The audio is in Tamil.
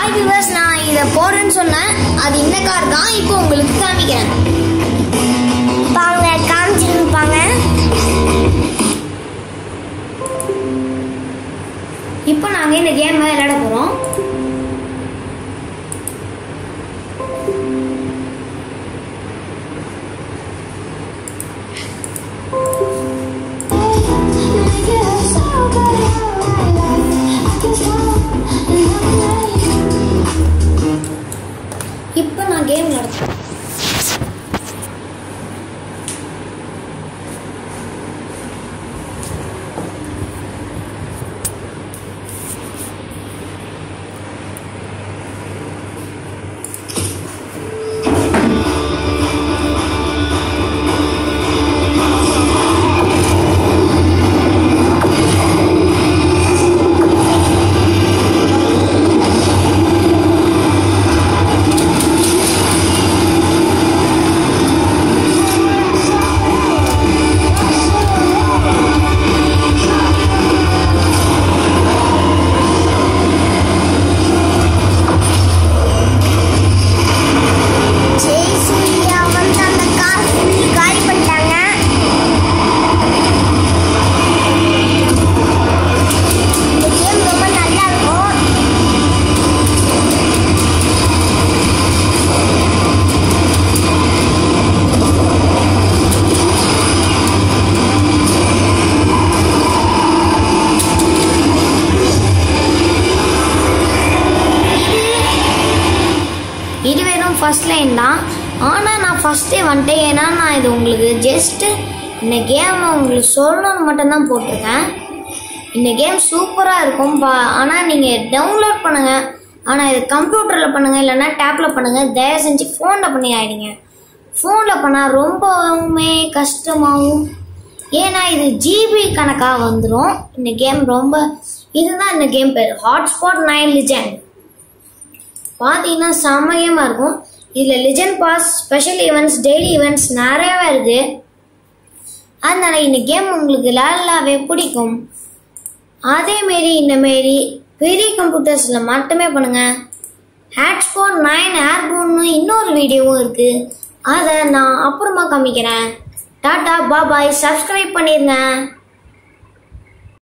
ஹாய் விவர்ஸ் நான் இதை போடுறேன்னு சொன்னேன் அது இந்த கார் தான் இப்போ உங்களுக்கு காமிக்கிறேன் பாங்க காமிச்சிருப்பாங்க இப்போ நாங்கள் இந்த கேம் விளையாட போகிறோம் இப்போ நான் கேம் நடத்துறேன் ஜெய் சூர்யா வந்து அந்த கார் ஃபுல் காலி பண்ணிட்டாங்க இந்த கேம் ரொம்ப நல்லா இருக்கும் இது வெறும் ஃபர்ஸ்ட் லைன் தான் ஆனால் நான் ஃபஸ்ட்டே வந்துட்டேன் ஏன்னா நான் இது உங்களுக்கு ஜஸ்ட்டு இந்த கேமை உங்களுக்கு சொல்லணும்னு மட்டும்தான் போட்டிருக்கேன் இந்த கேம் சூப்பராக இருக்கும் பா ஆனால் நீங்கள் டவுன்லோட் பண்ணுங்கள் ஆனால் இது கம்ப்யூட்டரில் பண்ணுங்கள் இல்லைன்னா டேப்பில் பண்ணுங்கள் தயவு செஞ்சு ஃபோனில் பண்ணி ஆயிடுங்க ஃபோனில் பண்ணால் ரொம்பவுமே கஷ்டமாகவும் ஏன்னா இது ஜிபி கணக்காக வந்துடும் இந்த கேம் ரொம்ப இதுதான் இந்த கேம் பேர் ஹாட்ஸ்பாட் நைன் லிஜெண்ட் பார்த்தீங்கன்னா செம்மயமாக இருக்கும் இதில் legend boss special events daily events நிறையவே இருக்குது அதனால இந்த கேம் உங்களுக்கு லாலாவே பிடிக்கும் அதேமாரி இந்தமாரி பெரிய கம்ப்யூட்டர்ஸில் மட்டுமே பண்ணுங்க ஹேட்ஸ்பாட் நைன் ஏர்போன்னு இன்னொரு வீடியோவும் இருக்குது அதை நான் அப்புறமா காமிக்கிறேன் டாட்டா பாபாய் சப்ஸ்கிரைப் பண்ணிருங்க